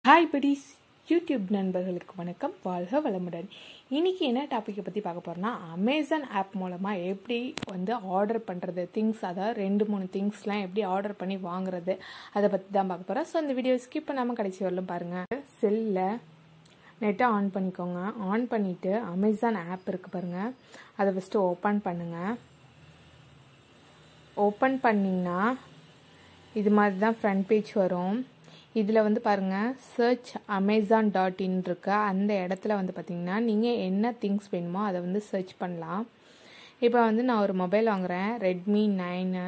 hi buddies YouTube நண்பர்களுக்கு வணக்கம் வாழ்க வளமுடன் இன்னைக்கு என்ன டாப்பிக்கை பற்றி பார்க்க போகிறோம்னா அமேசான் ஆப் மூலமாக எப்படி வந்து ஆர்டர் பண்ணுறது திங்ஸ் அதாவது ரெண்டு மூணு திங்ஸ்லாம் எப்படி ஆர்டர் பண்ணி வாங்குறது அதை பற்றி தான் பார்க்க போகிறோம் ஸோ இந்த வீடியோ ஸ்கிப் பண்ணாமல் கடைசி வரலும் பாருங்கள் செல்லில் நெட்டை ஆன் பண்ணிக்கோங்க ஆன் பண்ணிவிட்டு அமேசான் ஆப் இருக்குது பாருங்கள் அதை ஃபஸ்ட்டு ஓப்பன் பண்ணுங்கள் ஓப்பன் பண்ணிங்கன்னா இது மாதிரி தான் ஃப்ரண்ட் பேஜ் வரும் இதில் வந்து பாருங்கள் சர்ச் அமேசான் டாட் இன் இருக்கு அந்த இடத்துல வந்து பார்த்தீங்கன்னா நீங்கள் என்ன திங்ஸ் வேணுமோ அதை வந்து சர்ச் பண்ணலாம் இப்போ வந்து நான் ஒரு மொபைல் வாங்குகிறேன் ரெட்மி நைனு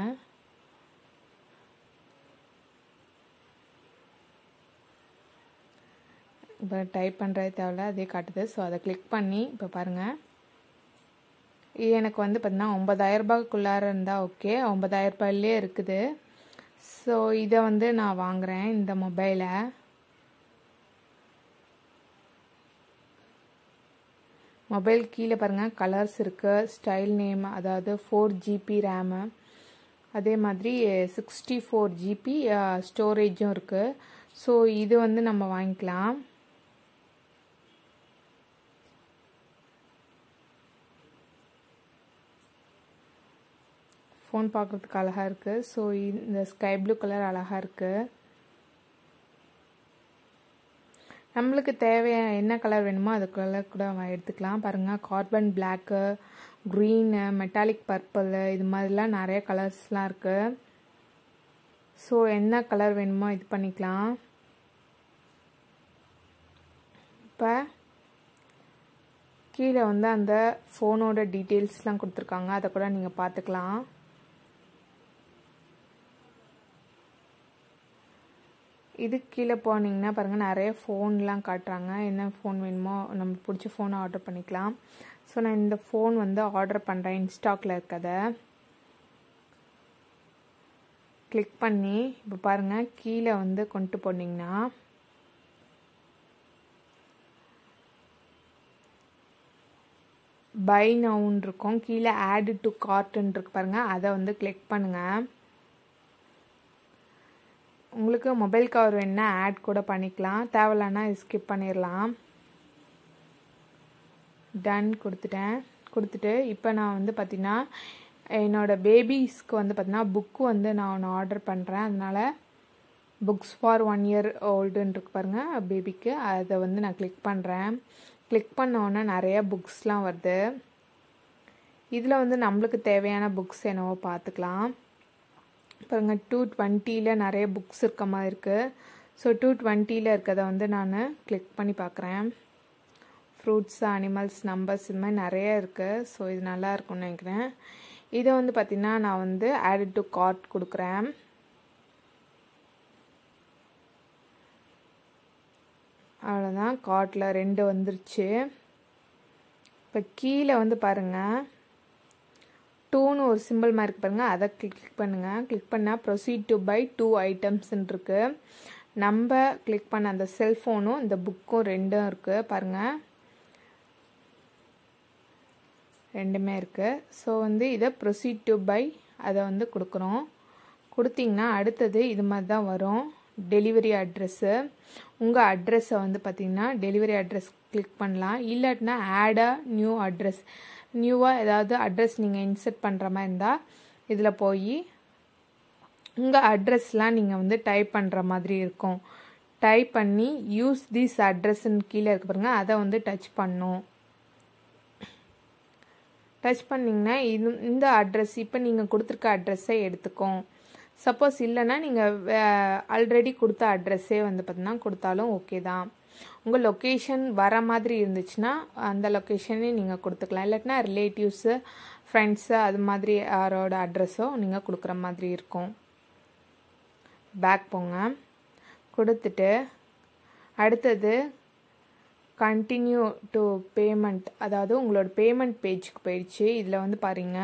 இப்போ டைப் பண்ணுறது தேவையில்ல அதே காட்டுது ஸோ அதை கிளிக் பண்ணி இப்போ பாருங்கள் இது எனக்கு வந்து பார்த்தீங்கன்னா ஒம்பதாயிரரூபாக்குள்ளார இருந்தால் ஓகே ஒம்பதாயிரரூபாயிலே இருக்குது ஸோ இதை வந்து நான் வாங்குகிறேன் இந்த மொபைலை மொபைல் கீழே பாருங்கள் கலர்ஸ் இருக்குது ஸ்டைல் நேம் அதாவது ஃபோர் ஜிபி ரேமு அதே மாதிரி சிக்ஸ்டி ஃபோர் ஜிபி ஸ்டோரேஜும் இருக்குது ஸோ இது வந்து நம்ம வாங்கிக்கலாம் ஃபோன் பார்க்குறதுக்கு அழகாக இருக்குது ஸோ இந்த ஸ்கை ப்ளூ கலர் அழகாக இருக்குது நம்மளுக்கு தேவையான என்ன கலர் வேணுமோ அது கலர் கூட எடுத்துக்கலாம் பாருங்கள் carbon black green metallic purple இது மாதிரிலாம் நிறைய கலர்ஸ்லாம் இருக்குது ஸோ என்ன கலர் வேணுமோ இது பண்ணிக்கலாம் இப்போ கீழே வந்து அந்த ஃபோனோட டீட்டெயில்ஸ்லாம் கொடுத்துருக்காங்க அதை கூட நீங்கள் பார்த்துக்கலாம் இது கீழே போனீங்கன்னா பாருங்கள் நிறைய ஃபோன்லாம் காட்டுறாங்க என்ன ஃபோன் வேணுமோ நமக்கு பிடிச்ச ஃபோனை ஆர்டர் பண்ணிக்கலாம் ஸோ நான் இந்த ஃபோன் வந்து ஆர்டர் பண்ணுறேன் இன்ஸ்டாக்கில் இருக்கதை கிளிக் பண்ணி இப்போ பாருங்கள் கீழே வந்து கொண்டு போனீங்கன்னா பை நவுன் இருக்கும் கீழே ஆடு டு கார்ட்டுன்னு இருக்கு பாருங்கள் அதை வந்து கிளிக் பண்ணுங்கள் உங்களுக்கு மொபைல் கவர் வேணுன்னா ஆட் கூட பண்ணிக்கலாம் தேவையில்லன்னா ஸ்கிப் பண்ணிடலாம் டன் கொடுத்துட்டேன் கொடுத்துட்டு இப்போ நான் வந்து பார்த்திங்கன்னா என்னோடய பேபிஸ்க்கு வந்து பார்த்திங்கன்னா புக்கு வந்து நான் ஒன்று ஆர்டர் பண்ணுறேன் அதனால் புக்ஸ் ஃபார் ஒன் இயர் ஓல்டுன்னு இருக்கு பாருங்கள் பேபிக்கு அதை வந்து நான் கிளிக் பண்ணுறேன் கிளிக் பண்ணோன்னே நிறைய புக்ஸ்லாம் வருது இதில் வந்து நம்மளுக்கு தேவையான புக்ஸ் என்னவோ பார்த்துக்கலாம் பாருங்க டூ டுவெண்ட்டியில் நிறைய புக்ஸ் இருக்க மாதிரி இருக்குது ஸோ டூ டுவெண்ட்டியில் இருக்கிறத வந்து நான் கிளிக் பண்ணி பார்க்குறேன் ஃப்ரூட்ஸ் அனிமல்ஸ் நம்பர்ஸ் இது மாதிரி நிறைய இருக்குது ஸோ இது நல்லா இருக்கும்னு நினைக்கிறேன் இதை வந்து பார்த்திங்கன்னா நான் வந்து ஆட் டு கார்ட் கொடுக்குறேன் அவ்வளோதான் கார்ட்டில் ரெண்டு வந்துருச்சு இப்போ கீழே வந்து பாருங்கள் டூன்னு ஒரு சிம்பிள் மாதிரி இருக்கு பாருங்கள் அதை கிளிக் பண்ணுங்கள் கிளிக் பண்ணால் ப்ரொசீட் டு பை டூ ஐட்டம்ஸ்ன்னு இருக்குது நம்ம கிளிக் பண்ண அந்த செல்ஃபோனும் இந்த புக்கும் ரெண்டும் இருக்குது பாருங்கள் ரெண்டுமே இருக்குது ஸோ வந்து இதை ப்ரொசீட் டு பை அதை வந்து கொடுக்குறோம் கொடுத்தீங்கன்னா அடுத்தது இது மாதிரி தான் வரும் டெலிவரி அட்ரெஸ்ஸு உங்கள் அட்ரெஸ்ஸை வந்து பார்த்திங்கன்னா டெலிவரி அட்ரஸ் கிளிக் பண்ணலாம் இல்லாட்டினா ஆடா நியூ அட்ரஸ் நியூவாக ஏதாவது அட்ரஸ் நீங்கள் இன்சர்ட் பண்ணுற மாதிரி இருந்தால் இதில் போய் உங்கள் அட்ரஸ்லாம் நீங்கள் வந்து டைப் பண்ணுற மாதிரி இருக்கும் டைப் பண்ணி யூஸ் திஸ் அட்ரஸ்ன்னு கீழே இருக்க பாருங்க அதை வந்து டச் பண்ணும் டச் பண்ணிங்கன்னா இது இந்த அட்ரஸ் இப்போ நீங்கள் கொடுத்துருக்க அட்ரஸை எடுத்துக்கும் சப்போஸ் இல்லைன்னா நீங்கள் ஆல்ரெடி கொடுத்த அட்ரஸே வந்து பார்த்தீங்கன்னா கொடுத்தாலும் ஓகே தான் உங்கள் லொக்கேஷன் வர மாதிரி இருந்துச்சுன்னா அந்த லொக்கேஷனே நீங்கள் கொடுத்துக்கலாம் இல்லாட்டினா ரிலேட்டிவ்ஸு ஃப்ரெண்ட்ஸு அது மாதிரி யாரோட அட்ரஸோ நீங்கள் கொடுக்குற மாதிரி இருக்கும் பேக் போங்க கொடுத்துட்டு அடுத்தது கண்டினியூ டு பேமெண்ட் அதாவது உங்களோட பேமெண்ட் பேஜுக்கு போயிடுச்சு இதில் வந்து பாருங்க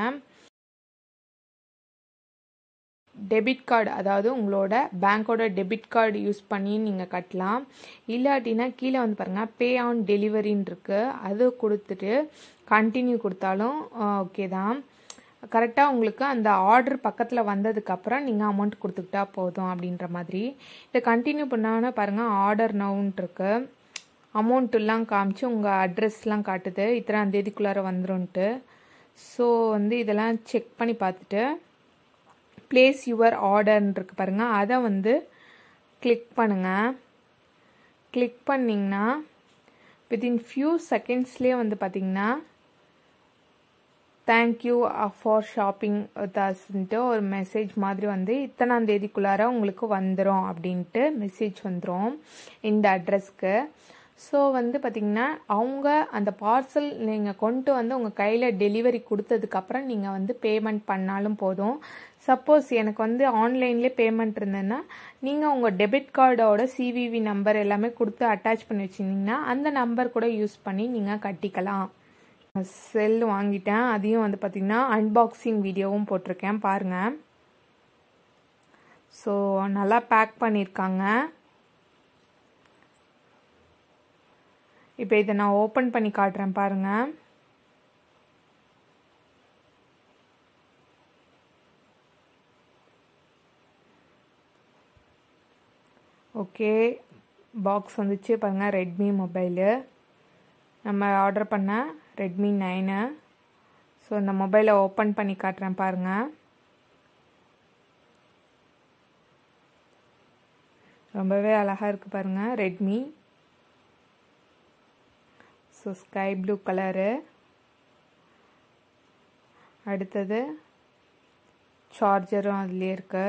டெபிட் கார்டு அதாவது உங்களோட பேங்க்கோட டெபிட் கார்டு யூஸ் பண்ணி நீங்கள் கட்டலாம் இல்லாட்டினா கீழே வந்து பாருங்கள் பே ஆன் டெலிவரின்னு இருக்குது அது கொடுத்துட்டு கண்டினியூ கொடுத்தாலும் ஓகே தான் கரெக்டாக உங்களுக்கு அந்த ஆர்டர் பக்கத்தில் வந்ததுக்கப்புறம் நீங்கள் அமௌண்ட் கொடுத்துக்கிட்டா போதும் அப்படின்ற மாதிரி இதை கண்டினியூ பண்ணாங்கன்னா பாருங்கள் ஆர்டர் நவுன்ட்டு இருக்கு அமௌண்ட்டுலாம் காமிச்சு உங்கள் அட்ரஸ்லாம் காட்டுது இத்தனாம் தேதிக்குள்ளார வந்துரும்ன்ட்டு ஸோ வந்து இதெல்லாம் செக் பண்ணி பார்த்துட்டு பிளேஸ் யுவர் ஆர்டர்ன்னு இருக்கு பாருங்கள் அதை வந்து கிளிக் பண்ணுங்கள் கிளிக் பண்ணிங்கன்னா வித்தின் ஃபியூ செகண்ட்ஸ்லேயே வந்து பார்த்திங்கன்னா தேங்க்யூ ஃபார் ஷாப்பிங் தாஸ்ன்ட்டு ஒரு மெசேஜ் மாதிரி வந்து இத்தனாம் தேதிக்குள்ளார உங்களுக்கு வந்துடும் அப்படின்ட்டு மெசேஜ் வந்துடும் இந்த அட்ரஸ்க்கு ஸோ வந்து பார்த்திங்கன்னா அவங்க அந்த பார்சல் நீங்கள் கொண்டு வந்து உங்கள் கையில் டெலிவரி கொடுத்ததுக்கப்புறம் நீங்கள் வந்து பேமெண்ட் பண்ணாலும் போதும் சப்போஸ் எனக்கு வந்து ஆன்லைன்லேயே பேமெண்ட் இருந்ததுன்னா நீங்கள் உங்கள் டெபிட் கார்டோட சிவிவி நம்பர் எல்லாமே கொடுத்து அட்டாச் பண்ணி வச்சுருந்தீங்கன்னா அந்த நம்பர் கூட யூஸ் பண்ணி நீங்கள் கட்டிக்கலாம் செல் வாங்கிட்டேன் அதையும் வந்து பார்த்திங்கன்னா அன்பாக்சிங் வீடியோவும் போட்டிருக்கேன் பாருங்கள் ஸோ நல்லா பேக் பண்ணியிருக்காங்க இப்போ இதை நான் ஓப்பன் பண்ணி காட்டுறேன் பாருங்கள் ஓகே பாக்ஸ் வந்துச்சு பாருங்கள் ரெட்மி மொபைலு நம்ம ஆர்டர் பண்ண ரெட்மி நைனு ஸோ இந்த மொபைலை ஓப்பன் பண்ணி காட்டுறேன் பாருங்கள் ரொம்பவே அழகாக இருக்குது பாருங்கள் Redmi so sky blue colour அடுத்தது சார்ஜரும் அதுலேயே இருக்கு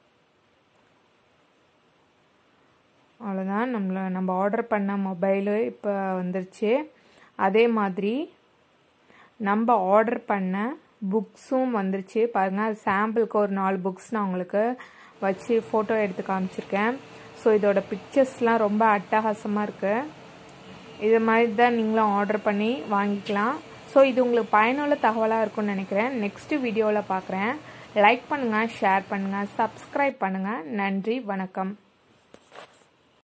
அவ்வளோதான் நம்மள நம்ம ஆர்டர் பண்ண மொபைலு இப்போ வந்துருச்சு அதே மாதிரி நம்ம ஆர்டர் பண்ண புக்ஸும் வந்துருச்சு பாருங்கள் அது சாம்பிளுக்கு ஒரு நாலு புக்ஸ் நான் உங்களுக்கு வச்சு ஃபோட்டோ எடுத்து காமிச்சிருக்கேன் ஸோ இதோட பிக்சர்ஸ்லாம் ரொம்ப அட்டகாசமாக இருக்குது இது மாதிரி தான் நீங்களும் ஆர்டர் பண்ணி வாங்கிக்கலாம் ஸோ இது உங்களுக்கு பயனுள்ள தகவலாக இருக்கும்னு நினைக்கிறேன் நெக்ஸ்ட் வீடியோவில் பார்க்குறேன் லைக் பண்ணுங்கள் ஷேர் பண்ணுங்கள் சப்ஸ்கிரைப் பண்ணுங்கள் நன்றி வணக்கம்